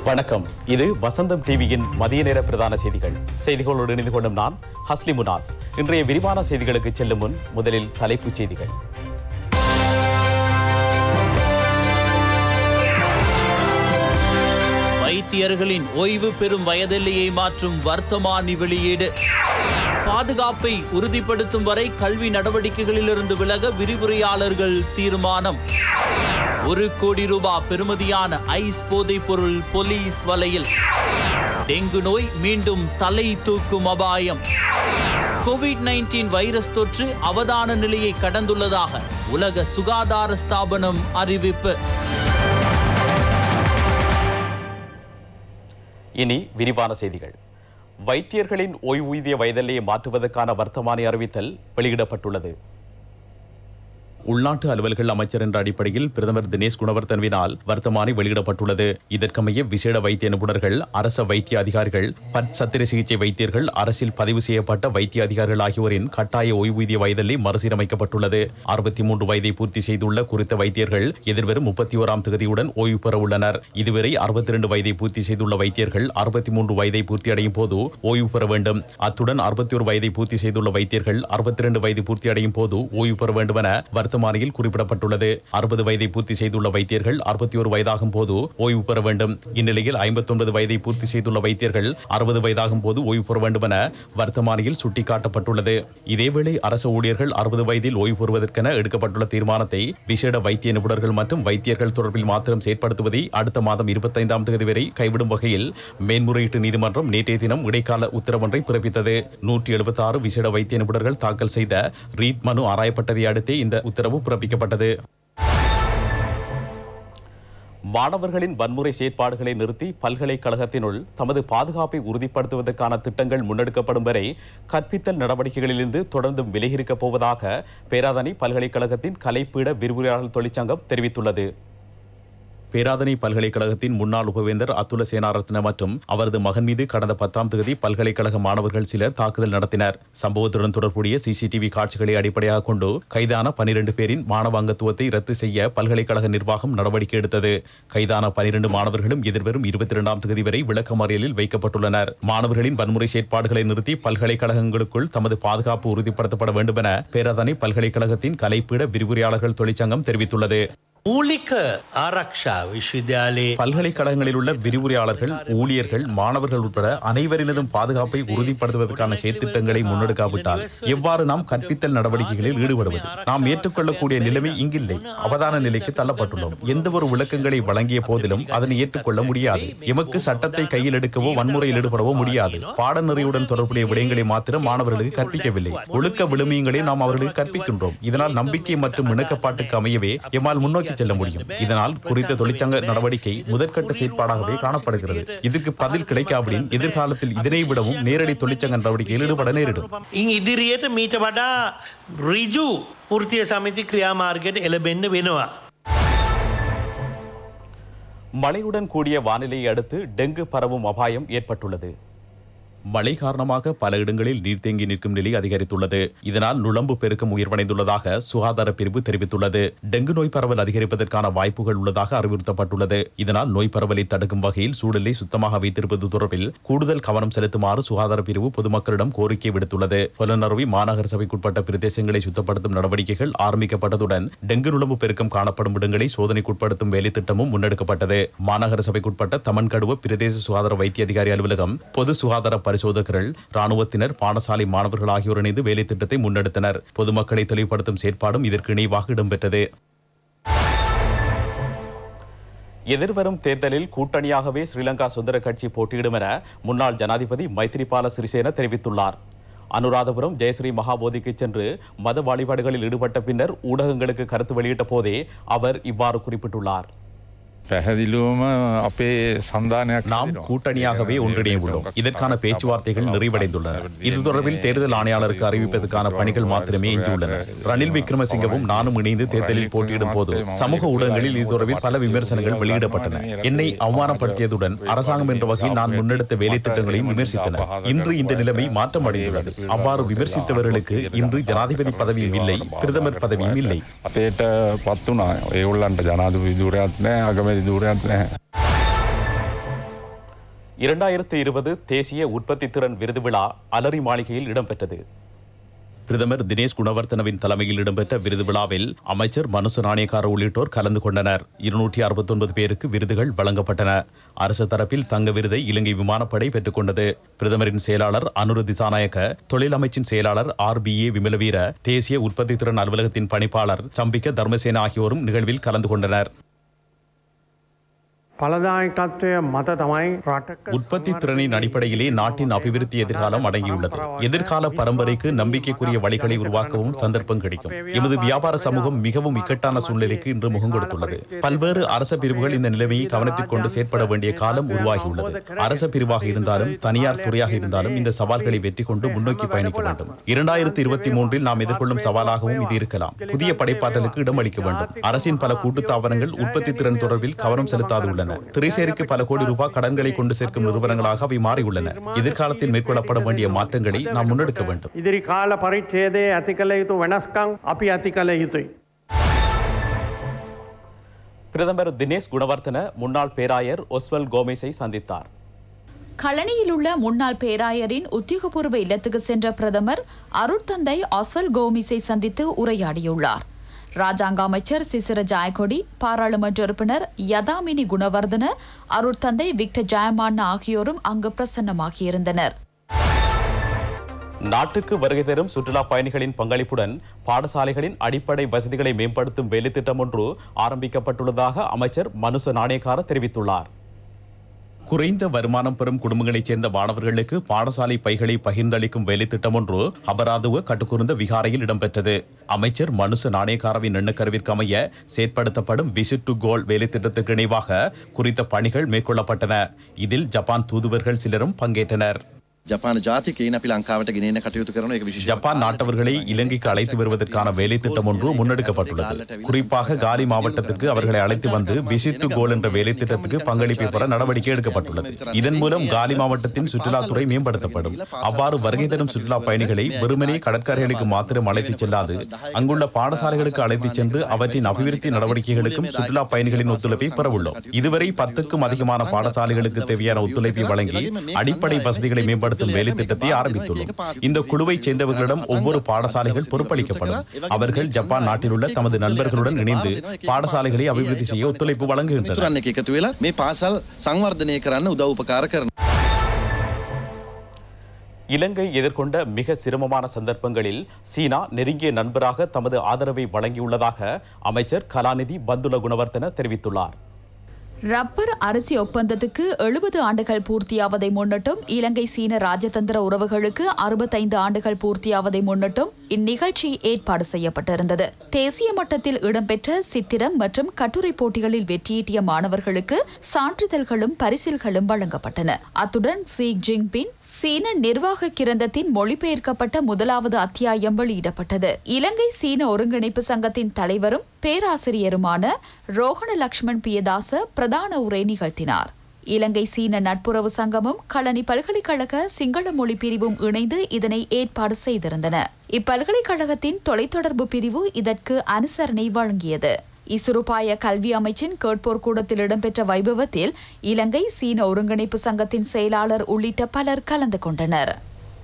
வணக்கம் இது வசந்தம் டிவியின் மதிய நேர பிரதான செய்திகள் செய்திகளோடு இணைந்து கொள்ளும் நான் ஹஸ்லி முனாஸ் இன்றைய விரிவான செய்திகளுக்கு செல்லும் முன் முதலில் தலைப்புச் செய்திகள் வைத்தியர்களின் ஓய்வு பெறும் வயதெல்லையை மாற்றும் வர்த்தமானி வெளியீடு பாதுகாப்பை உறுதிப்படுத்தும் வரை கல்வி நடவடிக்கைகளிலிருந்து விலக விரிவுரையாளர்கள் தீர்மானம் ஒரு கோடி ரூபாய் பெறுமதியான ஐஸ் போதைப் பொருள் போலீஸ் வலையில் டெங்கு நோய் மீண்டும் தலை தூக்கும் அபாயம் கோவிட் 19 வைரஸ் தொற்று அவதான நிலையை கடந்துள்ளதாக உலக சுகாதார ஸ்தாபனம் அறிவிப்பு இனி விரிவான செய்திகள் வைத்தியர்களின் ஓய்வூதிய வயதெல்லையை மாற்றுவதற்கான வர்த்தமானி அறிவித்தல் வெளியிடப்பட்டுள்ளது உள்நாட்டு அலுவல்கள் அமைச்சர் என்ற அடிப்படையில் பிரதமர் தினேஷ் குணவர்த்தனவினால் வர்த்தமானி வெளியிடப்பட்டுள்ளது இதற்கமைய விசேட வைத்திய நிபுணர்கள் அரச வைத்திய அதிகாரிகள் பட் சத்திர சிகிச்சை வைத்தியர்கள் அரசில் பதிவு செய்யப்பட்ட வைத்திய அதிகாரிகள் ஆகியோரின் கட்டாய ஓய்வூதிய வயதெல்லை மறுசீரமைக்கப்பட்டுள்ளது அறுபத்தி மூன்று வயதை பூர்த்தி செய்துள்ள குறித்த வைத்தியர்கள் எதிர்வரும் முப்பத்தி ஓராம் தேதியுடன் ஓய்வு பெற உள்ளனர் இதுவரை அறுபத்தி இரண்டு வயதை பூர்த்தி செய்துள்ள வைத்தியர்கள் அறுபத்தி மூன்று வயதை பூர்த்தி அடையும் போது ஓய்வு பெற வேண்டும் அத்துடன் அறுபத்தி ஒரு வயதை பூர்த்தி செய்துள்ள வைத்தியர்கள் அறுபத்தி இரண்டு வயது பூர்த்தி அடையும் போது ஓய்வு பெற வேண்டும் என வர்த்தமானியில் குறிப்பிடப்பட்டுள்ளது அறுபது வயதை பூர்த்தி செய்துள்ள வைத்தியர்கள் அறுபத்தி ஒரு வயதாகும் போது ஓய்வு பெற வேண்டும் இந்நிலையில் ஐம்பத்தொன்பது வயதை பூர்த்தி செய்துள்ள வைத்தியர்கள் அறுபது வயதாகும் போது ஓய்வு பெற வேண்டும் என வர்த்தமானியில் சுட்டிக்காட்டப்பட்டுள்ளது இதேவேளை அரசு ஊழியர்கள் அறுபது வயதில் ஓய்வு பெறுவதற்கென எடுக்கப்பட்டுள்ள தீர்மானத்தை விசேட வைத்திய நிபுணர்கள் மற்றும் வைத்தியர்கள் தொடர்பில் மாத்திரம் செயற்படுத்துவதை அடுத்த மாதம் இருபத்தைந்தாம் தேதி வரை கைவிடும் வகையில் மேன்முறையீட்டு நீதிமன்றம் நேற்றைய தினம் இடைக்கால உத்தரவொன்றை பிறப்பித்தது நூற்றி எழுபத்தி ஆறு விசேட வைத்திய நிபுணர்கள் தாக்கல் செய்த ரீட் மனு ஆராயப்பட்டதை அடுத்தே இந்த உத்தரவு பிறப்பிக்கப்பட்டது மாணவர்களின் வன்முறை செயற்பாடுகளை நிறுத்தி பல்கலைக்கழகத்தினுள் தமது பாதுகாப்பை உறுதிப்படுத்துவதற்கான திட்டங்கள் முன்னெடுக்கப்படும் வரை கற்பித்தல் நடவடிக்கைகளிலிருந்து தொடர்ந்தும் விலகியிருக்கப் போவதாக பேராதனை பல்கலைக்கழகத்தின் கலைப்பீட விரிவுரையாளர் தொழிற்சங்கம் தெரிவித்துள்ளது பேராதனை பல்கலைக்கழகத்தின் முன்னாள் உபவேந்தர் அத்துல சேனாரத்ன மற்றும் அவரது மகன் மீது கடந்த பத்தாம் தேதி பல்கலைக்கழக மாணவர்கள் சிலர் தாக்குதல் நடத்தினர் சம்பவத்துடன் தொடர்புடைய சிசிடிவி காட்சிகளை அடிப்படையாக கொண்டு கைதான பனிரெண்டு பேரின் மாணவ அங்கத்துவத்தை ரத்து செய்ய பல்கலைக்கழக நிர்வாகம் நடவடிக்கை எடுத்தது கைதான பனிரெண்டு மாணவர்களும் எதிர்வரும் இருபத்தி இரண்டாம் தேதி வரை விளக்கமறியலில் வைக்கப்பட்டுள்ளனர் மாணவர்களின் வன்முறை செயற்பாடுகளை நிறுத்தி பல்கலைக்கழகங்களுக்குள் தமது பாதுகாப்பு உறுதிப்படுத்தப்பட வேண்டும் என பேராதனை பல்கலைக்கழகத்தின் கலைப்பீட விரிவுரையாளர்கள் தொழிற்சங்கம் தெரிவித்துள்ளது මූලික ආරක්ෂා විශ්වවිද්‍යාලයේ பல்கலைக்கழகங்களில் உள்ள விரிவுரையாளர்கள் ஊழியர்கள் மாணவர்கள் உட்பட அனைவரினதும் பாதுகாப்பை உறுதிப்படுத்துவதற்கான செயற்திட்டங்களை முன்னெடுக்காவிட்டால் எவ்வாறு நாம் கற்பித்தல் நடவடிக்கைகளில் ஈடுபடுவது நாம் ஏற்றுக்கொள்ளக்கூடிய நிலைமை இங்கில்லை அவதான நிலைக்கு தள்ளப்பட்டுள்ளோம் எந்த ஒரு விளக்கங்களை வழங்கிய போதிலும் அதனை ஏற்றுக்கொள்ள முடியாது எமக்கு சட்டத்தை கையில் எடுக்கவோ வன்முறையில் ஈடுபடவோ முடியாது பாடநெறியுடன் தொடர்புடைய விடயங்களை மாத்திரம் மாணவர்களுக்கு கற்பிக்கவில்லை ஒழுக்க விழுமியங்களை நாம் அவர்களுக்கு கற்பிக்கின்றோம் இதனால் நம்பிக்கை மற்றும் இணக்கப்பாட்டுக்கு அமையவே எம்மால் முன்னோக்கி செல்ல முடியும் இதனால் குறித்த தொழிற்சங்க நடவடிக்கை முதற்கட்ட செயற்பாடாகவே காணப்படுகிறது இதுக்கு பதில் கிடைக்காவிடின் எதிர்காலத்தில் இதனை விடவும் நேரடி தொழிற்சங்க நடவடிக்கையில் ஈடுபட நேரிடும் ඉන් ඉදිරියට මීට වඩා රිජු ෘතිය සමිති ක්‍රියාමාර්ගයට එළබෙන්න වෙනවා. மழையுடன் கூடிய வானிலையை அடுத்து டெங்கு பரவும் அபாயம் ஏற்பட்டுள்ளது மழை காரணமாக பல இடங்களில் நீர் தேங்கி நிற்கும் நிலை அதிகரித்துள்ளது இதனால் நுழம்பு பெருக்கம் உயர்வடைந்துள்ளதாக சுகாதார பிரிவு தெரிவித்துள்ளது டெங்கு நோய் பரவல் அதிகரிப்பதற்கான வாய்ப்புகள் உள்ளதாக அறிவுறுத்தப்பட்டுள்ளது இதனால் நோய் பரவலை தடுக்கும் வகையில் சூழலை சுத்தமாக வைத்திருப்பது தொடர்பில் கூடுதல் கவனம் செலுத்துமாறு சுகாதார பிரிவு பொதுமக்களிடம் கோரிக்கை விடுத்துள்ளது பொலனறுவி மாநகர சபைக்குட்பட்ட பிரதேசங்களை சுத்தப்படுத்தும் நடவடிக்கைகள் ஆரம்பிக்கப்பட்டதுடன் டெங்கு நுழம்பு பெருக்கம் காணப்படும் இடங்களை சோதனைக்குட்படுத்தும் வேலை திட்டமும் முன்னெடுக்கப்பட்டது மாநகர சபைக்குட்பட்ட தமன்கடுவ பிரதேச சுகாதார வைத்திய அதிகாரி அலுவலகம் பொது சுகாதார பரிசோதகர்கள் ராணுவத்தினர் பாடசாலை மாணவர்கள் ஆகியோர் இணைந்து வேலை திட்டத்தை முன்னெடுத்தனர் பொதுமக்களை தெளிவுபடுத்தும் செயற்பாடும் இதற்கு இணைவாக இடம்பெற்றது எதிர்வரும் தேர்தலில் கூட்டணியாகவே ஸ்ரீலங்கா சுதந்திர கட்சி போட்டியிடும் என முன்னாள் ஜனாதிபதி மைத்ரிபால சிறிசேன தெரிவித்துள்ளார் அனுராதபுரம் ஜெயஸ்ரீ மகாபோதிக்கு சென்று மத வழிபாடுகளில் ஈடுபட்ட பின்னர் ஊடகங்களுக்கு கருத்து வெளியிட்ட போதே அவர் இவ்வாறு குறிப்பிட்டுள்ளார் පැහැදිලුවම අපේ සන්ධානයක් நாம் கூட்டணியாகவே ஒன்றிணைய உள்ளோம் இதற்கான பேச்சுவார்த்தைகள் நிறைவடைந்துள்ளன இது தொடர்பில் தேர்தல் ஆணையாளருக்கு அறிவிப்பதற்கான பணிகள் மாத்திரமே எஞ்சியுள்ளன ரணில் விக்ரமசிங்கவும் நானும் இணைந்து தேர்தலில் போட்டியிடும் போது சமூக ஊடகங்களில் இது தொடர்பில் பல விமர்சனங்கள் வெளியிடப்பட்டன என்னை அவமானப்படுத்தியதுடன் அரசாங்கம் என்ற வகையில் நான் முன்னெடுத்த வேலை திட்டங்களையும் விமர்சித்தனர் இன்று இந்த நிலைமை மாற்றம் அடைந்துள்ளது அவ்வாறு விமர்சித்தவர்களுக்கு இன்று ஜனாதிபதி பதவியும் இல்லை பிரதமர் பதவியும் இல்லை අපේට පත් වනා ඒවුල්ලන්ට ජනාධ විදුරයක් නෑ අගමැති දුරයක් නැහැ. இரண்டாயிரத்து இருபது தேசிய உற்பத்தி திறன் விருது விழா அலரி மாளிகையில் இடம்பெற்றது பிரதமர் தினேஷ் குணவர்த்தனவின் தலைமையில் இடம்பெற்ற விருது விழாவில் அமைச்சர் மனுச நாணயக்கார உள்ளிட்டோர் கலந்து கொண்டனர் இருநூற்றி அறுபத்தொன்பது பேருக்கு விருதுகள் வழங்கப்பட்டன அரசு தரப்பில் தங்க விருதை இலங்கை விமானப்படை பெற்றுக் கொண்டது பிரதமரின் செயலாளர் அனுரு திசாநாயக்க தொழில் அமைச்சின் செயலாளர் ஆர் பி ஏ விமலவீர தேசிய உற்பத்தி திறன் அலுவலகத்தின் பணிப்பாளர் சம்பிக்க தர்மசேன ஆகியோரும் நிகழ்வில் கலந்து கொண்டனர் පලදායකත්වය මත තමයි රටක உற்பத்தி திறனின் அடிப்படையிலே நாட்டின் அபிவிருத்தி எதிர்காலம் அடங்கியுள்ளது எதிர்கால பரம்பரைக்கு நம்பிக்கைக்குரிய வழிகளை உருவாக்கவும் சந்தர்ப்பம் கிடைக்கும் எமது வியாபார சமூகம் மிகவும் இக்கட்டான சூழ்நிலைக்கு இன்று முகம் கொடுத்துள்ளது பல்வேறு அரச பிரிவுகள் இந்த நிலைமையை கவனத்தில் கொண்டு செயற்பட வேண்டிய காலம் உருவாகியுள்ளது அரச பிரிவாக இருந்தாலும் தனியார் துறையாக இருந்தாலும் இந்த சவால்களை வெற்றி கொண்டு முன்னோக்கி பயணிக்க வேண்டும் இரண்டாயிரத்தி இருபத்தி மூன்றில் நாம் எதிர்கொள்ளும் சவாலாகவும் இது இருக்கலாம் புதிய படைப்பாற்றலுக்கு இடமளிக்க வேண்டும் அரசின் பல கூட்டுத்தாபனங்கள் உற்பத்தி திறன் தொடர்பில் கவனம் செலுத்தாது உள்ளன திரைசேரிக்கு பல கோடி ரூபாய் கடன்களை கொண்டு சேர்க்கும் நிறுவனங்களாக அவை மாறியுள்ளன எதிர்காலத்தில் மேற்கொள்ளப்பட வேண்டிய மாற்றங்களை நாம் முன்னெடுக்க வேண்டும் ඉදිරි කාල පරිච්ඡේදයේ ඇති කළ යුතු වෙනස්කම් අපි ඇති කළ යුතුයි. பிரதமர் தினேஷ் குணவர்த்தன முன்னாள் பேராயர் ஒஸ்வல் கோமேஸை சந்தித்தார் களனியில் உள்ள முன்னாள் பேராயரின் உத்தியோகபூர்வ இல்லத்துக்கு சென்ற பிரதமர் அருட்தந்தை ஆஸ்வல் கோமிஸை சந்தித்து உரையாடியுள்ளார் ராஜாங்க அமைச்சர் சிசிர ஜாயகொடி பாராளுமன்ற உறுப்பினர் யதாமினி குணவர்தன அருட்தந்தை விக்டர் ஜெயமான் ஆகியோரும் அங்கு பிரசன்னமாகியிருந்தனர் நாட்டுக்கு வருகை தரும் சுற்றுலா பயணிகளின் பங்களிப்புடன் பாடசாலைகளின் அடிப்படை வசதிகளை மேம்படுத்தும் வேலைத்திட்டம் ஒன்று ஆரம்பிக்கப்பட்டுள்ளதாக அமைச்சர் மனுச நாணயக்கார தெரிவித்துள்ளார் குறைந்த வருமானம் பெறும் குடும்பங்களைச் சேர்ந்த மாணவர்களுக்கு பாடசாலை பைகளை பகிர்ந்தளிக்கும் வேலைத்திட்டம் ஒன்று அபராதுவ கட்டுக்குருந்த விகாரையில் இடம்பெற்றது அமைச்சர் மனுச நாணயக்காரவின் எண்ணக்கருவிற்கு அமைய செயற்படுத்தப்படும் விசிட் டு கோல் வேலைத்திட்டத்துக்கு இணைவாக குறித்த பணிகள் மேற்கொள்ளப்பட்டன இதில் ஜப்பான் தூதுவர்கள் சிலரும் பங்கேற்றனர் ජපාන ජාතිකයින් අපි ලංකාවට ගෙනන කටයුතු කරන එක විශේෂ ஜப்பான் நாட்டவர்களை இலங்கைக்கு அழைத்து வருவதற்கான வேலை திட்டம் ஒன்று முன்னெடுக்கப்பட்டுள்ளது குறிப்பாக காலி மாவட்டத்திற்கு அவர்களை அழைத்து வந்து விசிட் டு கோல் என்ற வேலை திட்டத்துக்கு பங்களிப்பை பெற நடவடிக்கை எடுக்கப்பட்டுள்ளது இதன் மூலம் காலி மாவட்டத்தின் சுற்றுலாத்துறை மேம்படுத்தப்படும் அவ்வாறு வருகை தரும் சுற்றுலா பயணிகளை வெறுமனே கடற்கரைகளுக்கு மாத்திரம் அழைத்துச் செல்லாது அங்குள்ள பாடசாலைகளுக்கு அழைத்துச் சென்று அவற்றின் அபிவிருத்தி நடவடிக்கைகளுக்கும் சுற்றுலா பயணிகளின் ஒத்துழைப்பை பெறவுள்ளோம் இதுவரை பத்துக்கும் அதிகமான பாடசாலைகளுக்கு தேவையான ஒத்துழைப்பை வழங்கி அடிப்படை வசதிகளை மேம்படுத்தும் வேலை திட்டத்தை ஆரம்பித்துள்ளோம் இந்த குழுவைச் சேர்ந்தவர்களிடம் ஒவ்வொரு பாடசாலைகள் பொறுப்பளிக்கப்படும் அவர்கள் ஜப்பான் நாட்டில் உள்ள தமது நண்பர்களுடன் இணைந்து பாடசாலைகளை அபிவிருத்தி செய்ய ஒத்துழைப்பு வழங்குகின்றனர் තුරන්න එක එකතු වෙලා මේ පාසල් සංවර්ධනය කරන්න උදව් උපකාර කරන இலங்கை எதிர்கொண்ட மிக சிரமமான சந்தர்ப்பங்களில் சீனா நெருங்கிய நண்பராக தமது ஆதரவை வழங்கியுள்ளதாக அமைச்சர் கலாநிதி பந்துல குணவர்த்தன தெரிவித்துள்ளார் ரப்பர் அரிசி ஒப்பந்தத்துக்கு எழுபது ஆண்டுகள் பூர்த்தியாவதை முன்னிட்டும் இலங்கை சீன ராஜதந்திர உறவுகளுக்கு அறுபத்தைந்து ஆண்டுகள் பூர்த்தியாவதை முன்னிட்டும் இந்நிகழ்ச்சி ஏற்பாடு செய்யப்பட்டிருந்தது தேசிய மட்டத்தில் இடம்பெற்ற சித்திரம் மற்றும் கட்டுரை போட்டிகளில் வெற்றியீட்டிய மாணவர்களுக்கு சான்றிதழ்களும் பரிசில்களும் வழங்கப்பட்டன அத்துடன் சி ஜின்பின் சீன நிர்வாக கிரந்தத்தின் மொழிபெயர்க்கப்பட்ட முதலாவது அத்தியாயம் வெளியிடப்பட்டது இலங்கை சீன ஒருங்கிணைப்பு சங்கத்தின் தலைவரும் பேராசிரியருமான ரோஹண லக்ஷ்மண் பியதாச பிரதான உரை நிகழ்த்தினார் இலங்கை சீன நட்புறவு சங்கமும் களனி பல்கலைக்கழக சிங்கள மொழி பிரிவும் இணைந்து இதனை ஏற்பாடு செய்திருந்தன இப்பல்கலைக்கழகத்தின் தொலைத்தொடர்பு பிரிவு இதற்கு அனுசரணை வழங்கியது இசுருபாய கல்வி அமைச்சின் கேட்போர் கூடத்தில் இடம்பெற்ற வைபவத்தில் இலங்கை சீன ஒருங்கிணைப்பு சங்கத்தின் செயலாளர் உள்ளிட்ட பலர் கலந்து கொண்டனர்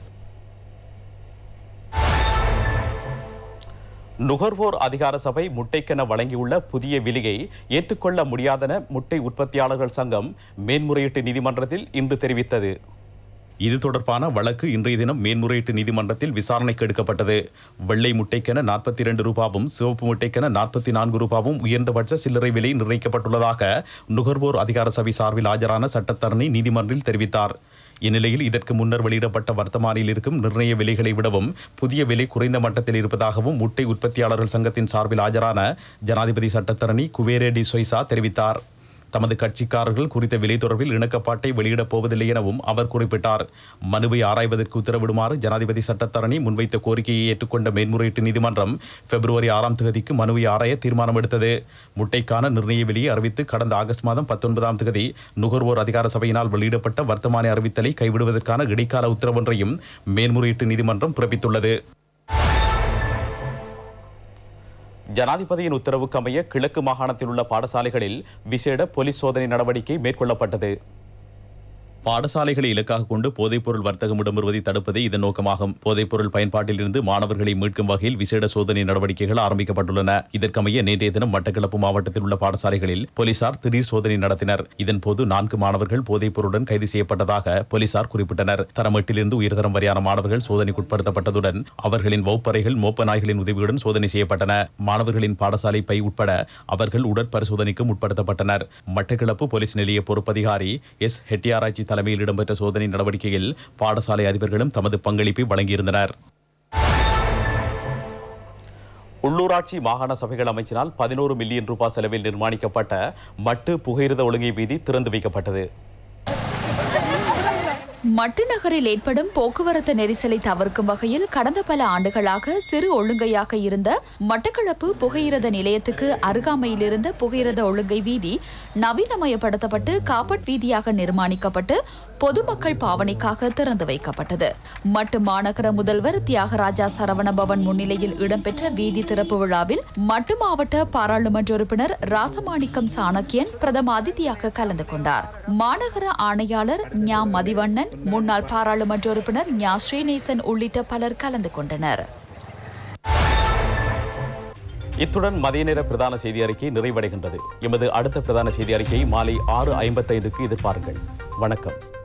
நுகர்வோர் அதிகார சபை முட்டைக்கென வழங்கியுள்ள புதிய விலையை ஏற்றுக்கொள்ள முடியாதென முட்டை உற்பத்தியாளர்கள் சங்கம் மேன்முறையீட்டு நீதிமன்றத்தில் இன்று தெரிவித்தது இது தொடர்பான வழக்கு இன்றைய தினம் மேன்முறையீட்டு நீதிமன்றத்தில் விசாரணைக்கு எடுக்கப்பட்டது வெள்ளை முட்டைக்கென நாற்பத்தி இரண்டு ரூபாவும் சிவப்பு முட்டைக்கென நாற்பத்தி நான்கு ரூபாவும் உயர்ந்தபட்ச சில்லறை விலை நிர்ணயிக்கப்பட்டுள்ளதாக நுகர்வோர் அதிகார சபை சார்பில் ஆஜரான சட்டத்தரணி நீதிமன்றில் தெரிவித்தார் இந்நிலையில் இதற்கு முன்னர் வெளியிடப்பட்ட வர்த்தமானியில் இருக்கும் நிர்ணய விலைகளை விடவும் புதிய விலை குறைந்த மட்டத்தில் இருப்பதாகவும் முட்டை உற்பத்தியாளர்கள் சங்கத்தின் சார்பில் ஆஜரான ஜனாதிபதி சட்டத்தரணி குவேரே டி சொய்சா தெரிவித்தார் தமது கட்சிக்காரர்கள் குறித்த விலை தொடர்பில் இணக்கப்பாட்டை வெளியிடப் போவதில்லை எனவும் அவர் குறிப்பிட்டார் மனுவை ஆராய்வதற்கு உத்தரவிடுமாறு ஜனாதிபதி சட்டத்தரணி முன்வைத்த கோரிக்கையை ஏற்றுக்கொண்ட மேன்முறையீட்டு நீதிமன்றம் பிப்ரவரி ஆறாம் தேதிக்கு மனுவை ஆராய தீர்மானம் எடுத்தது முட்டைக்கான நிர்ணய விலையை அறிவித்து கடந்த ஆகஸ்ட் மாதம் பத்தொன்பதாம் தேதி நுகர்வோர் அதிகார சபையினால் வெளியிடப்பட்ட வர்த்தமானி அறிவித்தலை கைவிடுவதற்கான இடைக்கால உத்தரவொன்றையும் மேன்முறையீட்டு நீதிமன்றம் பிறப்பித்துள்ளது ஜனாதிபதியின் உத்தரவுக்கு அமைய கிழக்கு மாகாணத்தில் உள்ள பாடசாலைகளில் விசேட போலீஸ் சோதனை நடவடிக்கை மேற்கொள்ளப்பட்டது பாடசாலைகளை இலக்காக கொண்டு போதைப்பொருள் வர்த்தகம் இடம்பெறுவதை தடுப்பதே இதன் நோக்கமாகும் போதைப்பொருள் பயன்பாட்டிலிருந்து மாணவர்களை மீட்கும் வகையில் விசேட சோதனை நடவடிக்கைகள் ஆரம்பிக்கப்பட்டுள்ளன இதற்கமைய நேற்றைய தினம் மட்டக்களப்பு மாவட்டத்தில் உள்ள பாடசாலைகளில் போலீசார் திடீர் சோதனை நடத்தினர் இதன்போது நான்கு மாணவர்கள் போதைப்பொருளுடன் கைது செய்யப்பட்டதாக போலீசார் குறிப்பிட்டனர் தரம் எட்டிலிருந்து உயர்தரம் வரையான மாணவர்கள் சோதனைக்குட்படுத்தப்பட்டதுடன் அவர்களின் வகுப்பறைகள் மோப்ப நாய்களின் உதவியுடன் சோதனை செய்யப்பட்டன மாணவர்களின் பாடசாலை பை உட்பட அவர்கள் உடற்பரிசோதனைக்கும் உட்படுத்தப்பட்டனர் மட்டக்களப்பு போலீஸ் நிலைய பொறுப்பதிகாரி எஸ் ஹெட்டியாராய்ச்சி தலைமையில் இடம்பெற்ற சோதனை நடவடிக்கையில் பாடசாலை அதிபர்களும் தமது பங்களிப்பை வழங்கியிருந்தனர் உள்ளூராட்சி மாகாண சபைகள் அமைச்சினால் பதினோரு மில்லியன் ரூபாய் செலவில் நிர்மாணிக்கப்பட்ட மட்டு புகையிரத ஒழுங்கை வீதி திறந்து வைக்கப்பட்டது மட்டு நகரில் ஏற்படும் போக்குவரத்து நெரிசலை தவிர்க்கும் வகையில் கடந்த பல ஆண்டுகளாக சிறு ஒழுங்கையாக இருந்த மட்டக்களப்பு புகையிரத நிலையத்துக்கு அருகாமையில் இருந்த புகையிரத ஒழுங்கை வீதி நவீனமயப்படுத்தப்பட்டு காப்பட் வீதியாக நிர்மாணிக்கப்பட்டு பொதுமக்கள் பாவனைக்காக திறந்து வைக்கப்பட்டது மட்டு மாநகர முதல்வர் தியாகராஜா சரவணபவன் முன்னிலையில் இடம்பெற்ற வீதி திறப்பு விழாவில் மட்டு மாவட்ட பாராளுமன்ற உறுப்பினர் ராசமாணிக்கம் சாணக்கியன் பிரதம அதிதியாக கலந்து கொண்டார் மாநகர ஆணையாளர் ஞா மதிவண்ணன் முன்னாள் பாராளுமன்ற உறுப்பினர் ஞா ஸ்ரீநேசன் உள்ளிட்ட பலர் கலந்து கொண்டனர் இத்துடன் மதிய நேர பிரதான செய்தி அறிக்கை நிறைவடைகின்றது எமது அடுத்த பிரதான செய்தி அறிக்கையை மாலை ஆறு ஐம்பத்தைந்துக்கு எதிர்பாருங்கள் வணக்கம்